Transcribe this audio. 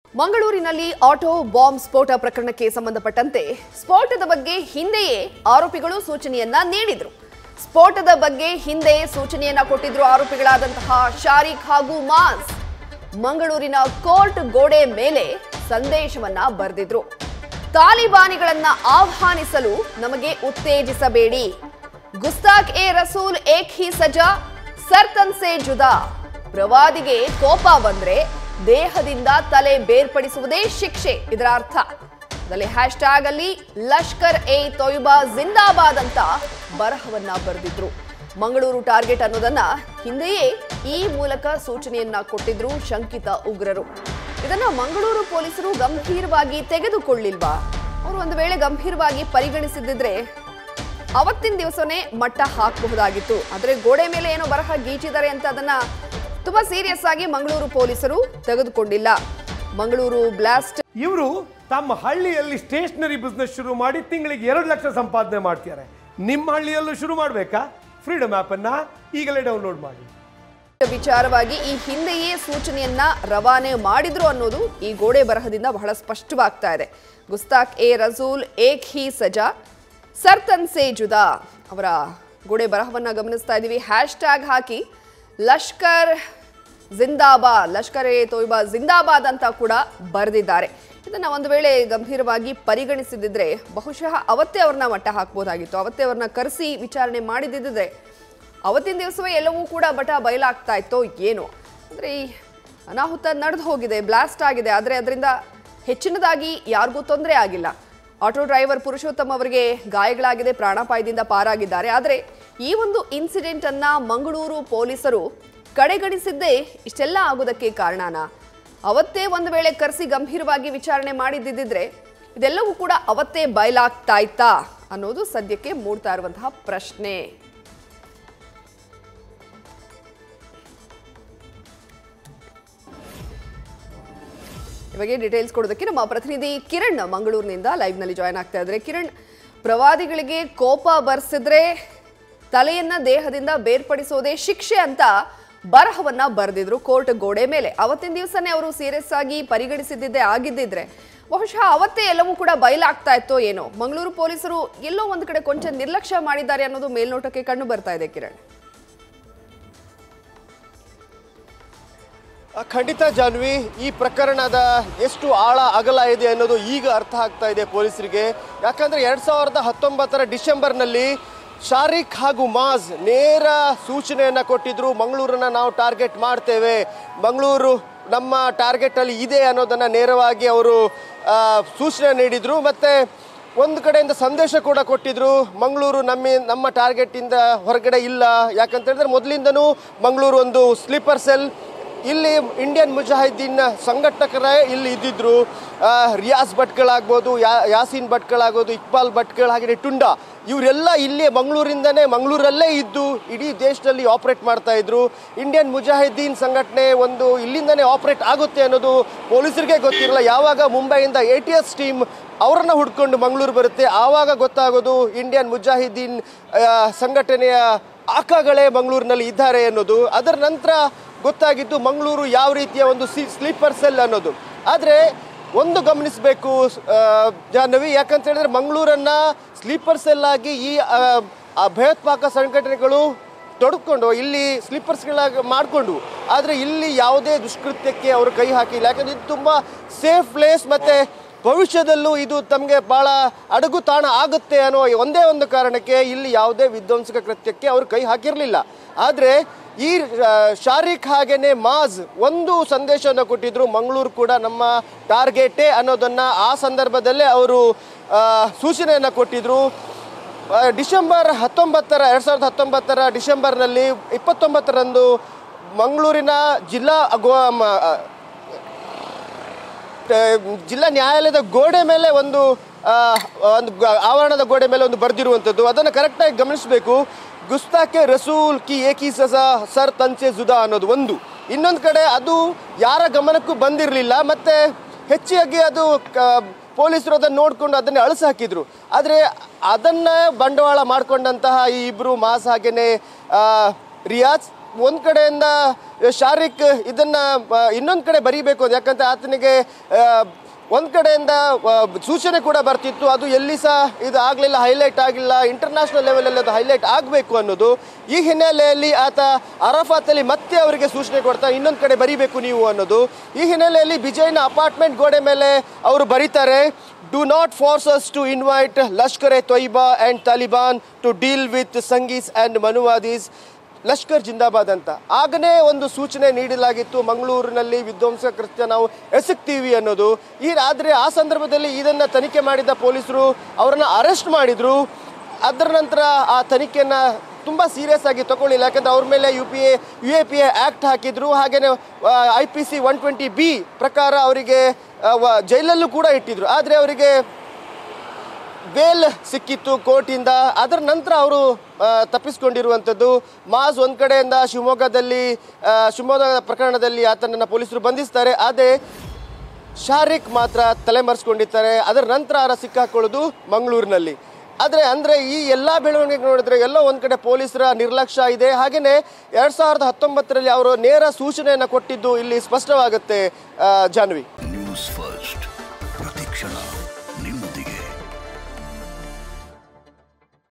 ಮಂಗಳೂರಿನಲ್ಲಿ auto bomb ಸ್ಫೋಟ ಪ್ರಕರಣಕ್ಕೆ ಸಂಬಂಧಪಟ್ಟಂತೆ ಸ್ಫೋಟದ ಬಗ್ಗೆ ಹಿಂದೆಯೇ ಆರೋಪಿಗಳು ಸೂಚನೆಯನ್ನ ನೀಡಿದ್ರು ಸ್ಫೋಟದ ಬಗ್ಗೆ ಹಿಂದೆ ಸೂಚನೆಯನ್ನ ಕೊಟ್ಟಿದ್ರು ಆರೋಪಿಗಳಾದಂತಹ ಶಾರಿಕ್ ಹಾಗೂ ಮಾಸ್ ಮಂಗಳೂರಿನ ಕೋರ್ಟ್ ಗೋಡೆ ಮೇಲೆ ಸಂದೇಶವನ್ನ ಬರೆದಿದ್ರು ತಾಲಿಬಾನಿಗಳನ್ನ ಆಹ್ವಾನಿಸಲು ನಮಗೆ ಉತ್ತೇಜಿಸಬೇಡಿ ಗುಸ್ತಾಕ್ ಎ ರಸೂಲ್ ಏಕ್ ಹಿ ಸಜಾ ಸರ್ತನ್ ಸೆ ಜುದಾ ಪ್ರವಾದಿಗೆ ಕೋಪ ಬಂದ್ರೆ ದೇಹದಿಂದ ತಲೆ ಬೇರ್ಪಡಿಸುವುದೇ ಶಿಕ್ಷೆ ಇದರ ಅರ್ಥ ಅದರಲ್ಲಿ ಹ್ಯಾಶ್ ಟ್ಯಾಗ್ ಅಲ್ಲಿ ಲಷ್ಕರ್ ಎ ತೊಯ್ಬಾ ಜಿಂದಾಬಾದ್ ಅಂತ ಬರಹವನ್ನ ಬರೆದಿದ್ರು ಮಂಗಳೂರು ಟಾರ್ಗೆಟ್ ಅನ್ನೋದನ್ನ ಹಿಂದೆಯೇ ಈ ಮೂಲಕ ಸೂಚನೆಯನ್ನ ಕೊಟ್ಟಿದ್ರು ಶಂಕಿತ ಉಗ್ರರು ಇದನ್ನ ಮಂಗಳೂರು ಪೊಲೀಸರು ಗಂಭೀರವಾಗಿ ತೆಗೆದುಕೊಳ್ಳಿಲ್ವಾ ಅವರು ಒಂದು ವೇಳೆ ಗಂಭೀರವಾಗಿ ಪರಿಗಣಿಸಿದ್ದಿದ್ರೆ ಅವತ್ತಿನ ದಿವಸನೇ ಮಟ್ಟ ಹಾಕಬಹುದಾಗಿತ್ತು ಆದ್ರೆ ಗೋಡೆ ಮೇಲೆ ಏನೋ ಬರಹ ಗೀಚಿದ್ದಾರೆ ಅಂತ ಅದನ್ನ ತುಂಬಾ ಸೀರಿಯಸ್ ಆಗಿ ಮಂಗಳೂರು ಪೊಲೀಸರು ತೆಗೆದುಕೊಂಡಿಲ್ಲ ಮಂಗಳೂರು ಬ್ಲಾಸ್ಟ್ ಇವರು ತಮ್ಮ ಹಳ್ಳಿಯಲ್ಲಿ ಸ್ಟೇಷನರಿ ಬಿಸ್ನೆಸ್ ಶುರು ಮಾಡಿ ತಿಂಗಳಿಗೆ ಎರಡು ಲಕ್ಷ ಸಂಪಾದನೆ ಮಾಡ್ತಾರೆ ನಿಮ್ಮ ಹಳ್ಳಿಯಲ್ಲೂ ಶುರು ಮಾಡಬೇಕಾ ಫ್ರೀಡಮ್ ಆ್ಯಪನ್ನು ಈಗಲೇ ಡೌನ್ಲೋಡ್ ಮಾಡಿ ವಿಚಾರವಾಗಿ ಈ ಹಿಂದೆಯೇ ಸೂಚನೆಯನ್ನ ರವಾನೆ ಮಾಡಿದ್ರು ಅನ್ನೋದು ಈ ಗೋಡೆ ಬರಹದಿಂದ ಬಹಳ ಸ್ಪಷ್ಟವಾಗ್ತಾ ಇದೆ ಗುಸ್ತಾಕ್ ಎ ರಜೂಲ್ ಏಕ್ ಹಿ ಸಜಾ ಸರ್ತನ್ ಸೆ ಜುದಾ ಅವರ ಗೋಡೆ ಬರಹವನ್ನ ಗಮನಿಸ್ತಾ ಇದ್ದೀವಿ ಹ್ಯಾಶ್ ಟ್ಯಾಗ್ ಹಾಕಿ ಲಷ್ಕರ್ ಜಿಂದಾಬಾದ್ ಲಷ್ಕರ್ ಎ ತೊಯ್ಬಾ ಜಿಂದಾಬಾದ್ ಅಂತ ಕೂಡ ಬರೆದಿದ್ದಾರೆ ಇದನ್ನ ಒಂದು ವೇಳೆ ಗಂಭೀರವಾಗಿ ಪರಿಗಣಿಸಿದ್ರೆ ಬಹುಶಃ ಅವತ್ತೇ ಅವ್ರನ್ನ ಮಟ್ಟ ಹಾಕ್ಬೋದಾಗಿತ್ತು ಅವತ್ತೇ ಅವ್ರನ್ನ ಕರೆಸಿ ವಿಚಾರಣೆ ಮಾಡಿದ್ದಿದ್ರೆ ಅವತ್ತಿನ ದಿವಸವೇ ಎಲ್ಲವೂ ಕೂಡ ಬಟ ಬಯಲಾಗ್ತಾ ಇತ್ತೋ ಏನೋ ಅಂದರೆ ಈ ಅನಾಹುತ ನಡೆದು ಹೋಗಿದೆ ಬ್ಲಾಸ್ಟ್ ಆಗಿದೆ ಆದರೆ ಅದರಿಂದ ಹೆಚ್ಚಿನದಾಗಿ ಯಾರಿಗೂ ತೊಂದರೆ ಆಗಿಲ್ಲ ಆಟೋ ಡ್ರೈವರ್ ಪುರುಷೋತ್ತಮ್ ಅವರಿಗೆ ಗಾಯಗಳಾಗಿದೆ ಪ್ರಾಣಾಪಾಯದಿಂದ ಪಾರಾಗಿದ್ದಾರೆ ಆದರೆ ಈ ಒಂದು ಇನ್ಸಿಡೆಂಟ್ ಅನ್ನ ಮಂಗಳೂರು ಪೊಲೀಸರು ಕಡೆಗಣಿಸಿದ್ದೇ ಇಷ್ಟೆಲ್ಲ ಆಗೋದಕ್ಕೆ ಕಾರಣನಾ ಅವತ್ತೇ ಒಂದು ವೇಳೆ ಕರೆಸಿ ಗಂಭೀರವಾಗಿ ವಿಚಾರಣೆ ಮಾಡಿದ್ದಿದ್ರೆ ಇದೆಲ್ಲವೂ ಕೂಡ ಅವತ್ತೇ ಬಯಲಾಗ್ತಾ ಇತ್ತಾ ಅನ್ನೋದು ಸದ್ಯಕ್ಕೆ ಮೂಡ್ತಾ ಇರುವಂತಹ ಪ್ರಶ್ನೆ ಇವಾಗ ಡೀಟೇಲ್ಸ್ ಕೊಡೋದಕ್ಕೆ ನಮ್ಮ ಪ್ರತಿನಿಧಿ ಕಿರಣ್ ಮಂಗಳೂರಿನಿಂದ ಲೈವ್ನಲ್ಲಿ ಜಾಯ್ನ್ ಆಗ್ತಾ ಇದ್ದಾರೆ ಕಿರಣ್ ಪ್ರವಾದಿಗಳಿಗೆ ಕೋಪ ಬರ್ಸಿದ್ರೆ ತಲೆಯನ್ನ ದೇಹದಿಂದ ಬೇರ್ಪಡಿಸೋದೇ ಶಿಕ್ಷೆ ಅಂತ ಬರಹವನ್ನ ಬರೆದಿದ್ರು ಕೋರ್ಟ್ ಗೋಡೆ ಮೇಲೆ ಅವತ್ತಿನ ದಿವಸನೇ ಅವರು ಸೀರಿಯಸ್ ಆಗಿ ಪರಿಗಣಿಸಿದ್ದಿದ್ದೆ ಆಗಿದ್ದಿದ್ರೆ ಬಹುಶಃ ಅವತ್ತೇ ಎಲ್ಲವೂ ಕೂಡ ಬಯಲಾಗ್ತಾ ಇತ್ತೋ ಏನೋ ಮಂಗಳೂರು ಪೊಲೀಸರು ಎಲ್ಲೋ ಒಂದು ಕಡೆ ಕೊಂಚ ನಿರ್ಲಕ್ಷ್ಯ ಮಾಡಿದ್ದಾರೆ ಅನ್ನೋದು ಮೇಲ್ನೋಟಕ್ಕೆ ಕಂಡು ಬರ್ತಾ ಇದೆ ಕಿರಣ್ ಆ, ಖಂಡಿತ ಜಾನ್ವಿ ಈ ಪ್ರಕರಣದ ಎಷ್ಟು ಆಳ ಅಗಲ ಇದೆ ಅನ್ನೋದು ಈಗ ಅರ್ಥ ಆಗ್ತಾ ಇದೆ ಪೊಲೀಸರಿಗೆ ಯಾಕಂದ್ರೆ ಎರಡ್ ಸಾವಿರದ ಹತ್ತೊಂಬತ್ತರ ಡಿಸೆಂಬರ್ನಲ್ಲಿ ಶಾರಿಕ್ ಹಾಗೂ ಮಾಜ್ ನೇರ ಸೂಚನೆಯನ್ನ ಕೊಟ್ಟಿದ್ರು ಮಂಗಳೂರನ್ನ ನಾವು ಟಾರ್ಗೆಟ್ ಮಾಡ್ತೇವೆ ಮಂಗಳೂರು ನಮ್ಮ ಟಾರ್ಗೆಟ್ ಅಲ್ಲಿ ಇದೆ ಅನ್ನೋದನ್ನ ನೇರವಾಗಿ ಅವರು ಆ, ಸೂಚನೆ ನೀಡಿದ್ರು ಮತ್ತೆ ಒಂದು ಕಡೆಯಿಂದ ಸಂದೇಶ ಕೂಡ ಕೊಟ್ಟಿದ್ರು ಮಂಗಳೂರು ನಮ್ಮ ನಮ್ಮ ಟಾರ್ಗೆಟ್ ಇಂದ ಹೊರಗಡೆ ಇಲ್ಲ ಯಾಕಂತ ಹೇಳಿದ್ರೆ ಮೊದಲಿಂದನೂ ಮಂಗಳೂರು ಒಂದು ಸ್ಲೀಪರ್ ಸೆಲ್ ಇಲ್ಲಿ ಇಂಡಿಯನ್ ಮುಜಾಹಿದ್ದೀನ್ ಸಂಘಟಕರೇ ಇಲ್ಲಿ ಇದ್ದಿದ್ರು ಆ, ರಿಯಾಜ್ ಭಟ್ಗಳಾಗ್ಬೋದು ಯಾ ಯಾಸೀನ್ ಭಟ್ಗಳಾಗೋದು ಇಕ್ಬಾಲ್ ಭಟ್ಗಳು ಹಾಗೆ ಟುಂಡಾ ಇವರೆಲ್ಲ ಇಲ್ಲಿ ಮಂಗಳೂರಿಂದನೇ ಮಂಗಳೂರಲ್ಲೇ ಇದ್ದು ಇಡೀ ದೇಶದಲ್ಲಿ ಆಪರೇಟ್ ಮಾಡ್ತಾ ಇದ್ರು ಇಂಡಿಯನ್ ಮುಜಾಹಿದ್ದೀನ್ ಸಂಘಟನೆ ಒಂದು ಇಲ್ಲಿಂದನೇ ಆಪರೇಟ್ ಆಗುತ್ತೆ ಅನ್ನೋದು ಪೊಲೀಸರಿಗೆ ಗೊತ್ತಿರಲ್ಲ ಯಾವಾಗ ಮುಂಬೈಯಿಂದ ಎ ಟಿ ಎಸ್ ಟೀಮ್ ಅವರನ್ನ ಹುಡ್ಕೊಂಡು ಮಂಗಳೂರು ಬರುತ್ತೆ ಆವಾಗ ಗೊತ್ತಾಗೋದು ಇಂಡಿಯನ್ ಮುಜಾಹಿದ್ದೀನ್ ಆ, ಸಂಘಟನೆಯ ಆಕಾಗಳೇ ಮಂಗಳೂರಿನಲ್ಲಿ ಇದ್ದಾರೆ ಅನ್ನೋದು ಅದರ ನಂತರ ಗೊತ್ತಾಗಿದ್ದು ಮಂಗಳೂರು ಯಾವ ರೀತಿಯ ಒಂದು ಸಿ ಸ್ಲೀಪರ್ ಸೆಲ್ ಅನ್ನೋದು ಆದರೆ ಒಂದು ಗಮನಿಸಬೇಕು ಜಾಹ್ನವಿ ಯಾಕಂತ ಹೇಳಿದ್ರೆ ಮಂಗಳೂರನ್ನ ಸ್ಲೀಪರ್ ಸೆಲ್ ಆಗಿ ಈ ಆ, ಆ ಭಯೋತ್ಪಾದಕ ಸಂಘಟನೆಗಳು ತೊಡ್ಕೊಂಡು ಇಲ್ಲಿ ಸ್ಲೀಪರ್ಸ್ಗಳಾಗಿ ಮಾಡಿಕೊಂಡು ಆದರೆ ಇಲ್ಲಿ ಯಾವುದೇ ದುಷ್ಕೃತ್ಯಕ್ಕೆ ಅವರು ಕೈ ಹಾಕಿಲ್ಲ ಯಾಕಂದ್ರೆ ಇದು ತುಂಬ ಸೇಫ್ ಪ್ಲೇಸ್ ಮತ್ತು ಭವಿಷ್ಯದಲ್ಲೂ ಇದು ತಮಗೆ ಭಾಳ ಅಡಗು ತಾಣ ಆಗುತ್ತೆ ಅನ್ನೋ ಒಂದೇ ಒಂದು ಕಾರಣಕ್ಕೆ ಇಲ್ಲಿ ಯಾವುದೇ ವಿಧ್ವಂಸಕ ಕೃತ್ಯಕ್ಕೆ ಅವರು ಕೈ ಹಾಕಿರಲಿಲ್ಲ ಆದರೆ ಈ ಆ, ಶಾರಿಕ್ ಹಾಗೇನೆ ಮಾಜ್ ಒಂದು ಸಂದೇಶವನ್ನು ಕೊಟ್ಟಿದ್ರು ಮಂಗಳೂರು ಕೂಡ ನಮ್ಮ ಟಾರ್ಗೆಟೇ ಅನ್ನೋದನ್ನ ಆ ಸಂದರ್ಭದಲ್ಲೇ ಅವರು ಆ, ಸೂಚನೆಯನ್ನು ಕೊಟ್ಟಿದ್ರು ಆ, ಡಿಸೆಂಬರ್ ಹತ್ತೊಂಬತ್ತರ ಎರಡು ಸಾವಿರದ ಹತ್ತೊಂಬತ್ತರ ಡಿಸೆಂಬರ್ನಲ್ಲಿ ಇಪ್ಪತ್ತೊಂಬತ್ತರಂದು ಮಂಗಳೂರಿನ ಜಿಲ್ಲಾ ಗೋ ಮ- ಆ, ಆ, ಜಿಲ್ಲಾ ನ್ಯಾಯಾಲಯದ ಗೋಡೆ ಮೇಲೆ ಒಂದು ಆ, ಒಂದು ಗ- ಆವರಣದ ಗೋಡೆ ಮೇಲೆ ಒಂದು ಬರೆದಿರುವಂಥದ್ದು ಅದನ್ನು ಕರೆಕ್ಟಾಗಿ ಗಮನಿಸಬೇಕು ಗುಸ್ತಾಕೆ ರಸೂಲ್ ಕಿ ಏಕಿ ಸಸ ಸರ್ ತನ್ಸೆ ಜುದಾ ಅನ್ನೋದು ಒಂದು ಇನ್ನೊಂದು ಕಡೆ ಅದು ಯಾರ ಗಮನಕ್ಕೂ ಬಂದಿರಲಿಲ್ಲ ಮತ್ತೆ ಹೆಚ್ಚಾಗಿ ಅದು ಕ- ಪೊಲೀಸರು ಅದನ್ನು ನೋಡಿಕೊಂಡು ಅದನ್ನೇ ಅಳಿಸಿ ಹಾಕಿದ್ರು ಆದರೆ ಅದನ್ನ ಬಂಡವಾಳ ಮಾಡಿಕೊಂಡಂತಹ ಈ ಇಬ್ಬರು ಮಾಸ್ ಹಾಗೇನೆ ಆ, ರಿಯಾಜ್ ಒಂದ್ ಕಡೆಯಿಂದ ಶಾರಿಕ್ ಇದನ್ನ ಇನ್ನೊಂದು ಕಡೆ ಬರೀಬೇಕು ಅಂತ ಯಾಕಂದ್ರೆ ಆತನಿಗೆ ಆ, ಒಂದ್ ಕಡೆಯಿಂದ ಆ, ಸೂಚನೆ ಕೂಡ ಬರ್ತಿತ್ತು ಅದು ಎಲ್ಲಿ ಸಹ ಇದು ಆಗಲಿಲ್ಲ ಹೈಲೈಟ್ ಆಗಿಲ್ಲ ಇಂಟರ್ನ್ಯಾಷನಲ್ ಲೆವೆಲಲ್ಲಿ ಅದು ಹೈಲೈಟ್ ಆಗಬೇಕು ಅನ್ನೋದು ಈ ಹಿನ್ನೆಲೆಯಲ್ಲಿ ಆತ ಅರಫಾತಲ್ಲಿ ಮತ್ತೆ ಅವರಿಗೆ ಸೂಚನೆ ಕೊಡ್ತಾ ಇನ್ನೊಂದು ಕಡೆ ಬರಿಬೇಕು ನೀವು ಅನ್ನೋದು ಈ ಹಿನ್ನೆಲೆಯಲ್ಲಿ ವಿಜಯ್ನ ಅಪಾರ್ಟ್ಮೆಂಟ್ ಗೋಡೆ ಮೇಲೆ ಅವರು ಬರೀತಾರೆ do not force us to invite Lashkar e Taiba and Taliban to deal with Sanghis and Manuvadis Lashkar ಜಿಂದಾಬಾದ್ ಅಂತ ಆಗನೇ ಒಂದು ಸೂಚನೆ ನೀಡಲಾಗಿತ್ತು ಮಂಗಳೂರಿನಲ್ಲಿ ವಿಧ್ವಂಸ ಕೃತ್ಯ ನಾವು ಎಸಗ್ತೀವಿ ಅನ್ನೋದು ಈ ಆದರೆ ಆ ಸಂದರ್ಭದಲ್ಲಿ ಇದನ್ನು ತನಿಖೆ ಮಾಡಿದ ಪೊಲೀಸರು ಅವರನ್ನು ಅರೆಸ್ಟ್ ಮಾಡಿದ್ರು ಅದರ ನಂತರ ಆ ತನಿಖೆಯನ್ನ ತುಂಬ ಸೀರಿಯಸ್ ಆಗಿ ತಗೊಳ್ಳಿಲ್ಲ ಯಾಕಂದ್ರೆ ಅವ್ರ ಮೇಲೆ U P A U A P A act ಹಾಕಿದ್ರು ಹಾಗೆಯೇ I P C one twenty B ಪ್ರಕಾರ ಅವರಿಗೆ ಆ, ವ- ಜೈಲಲ್ಲೂ ಕೂಡ ಇಟ್ಟಿದ್ರು ಆದರೆ ಅವರಿಗೆ ಬೇಲ್ ಸಿಕ್ಕಿತ್ತು ಕೋರ್ಟಿಂದ ಅದರ ನಂತರ ಅವರು ತಪ್ಪಿಸ್ಕೊಂಡಿರುವಂಥದ್ದು ಮಾಸ್ ಒಂದು ಕಡೆಯಿಂದ ಶಿವಮೊಗ್ಗದಲ್ಲಿ ಆ, ಶಿವಮೊಗ್ಗ ಪ್ರಕರಣದಲ್ಲಿ ಆತನನ್ನು ಪೊಲೀಸರು ಬಂಧಿಸ್ತಾರೆ ಆದರೆ ಶಾರಿಕ್ ಮಾತ್ರ ತಲೆಮರೆಸ್ಕೊಂಡಿರ್ತಾರೆ ಅದರ ನಂತರ ಅವರ ಸಿಕ್ಕಾಕೊಳ್ಳೋದು ಮಂಗಳೂರಿನಲ್ಲಿ ಆದರೆ ಅಂದರೆ ಈ ಎಲ್ಲ ಬೆಳವಣಿಗೆ ನೋಡಿದ್ರೆ ಎಲ್ಲೋ ಒಂದು ಕಡೆ ಪೊಲೀಸರ ನಿರ್ಲಕ್ಷ್ಯ ಇದೆ ಹಾಗೆಯೇ ಎರಡು ಸಾವಿರದ ಹತ್ತೊಂಬತ್ತರಲ್ಲಿ ಅವರು ನೇರ ಸೂಚನೆಯನ್ನು ಕೊಟ್ಟಿದ್ದು ಇಲ್ಲಿ ಸ್ಪಷ್ಟವಾಗುತ್ತೆ ಆ, ಜಾನ್ವಿ ನ್ಯೂಸ್ ಫಸ್ಟ್ ಪ್ರತಿಕ್ಷಣ ನಿಮ್ಮೊಂದಿಗೆ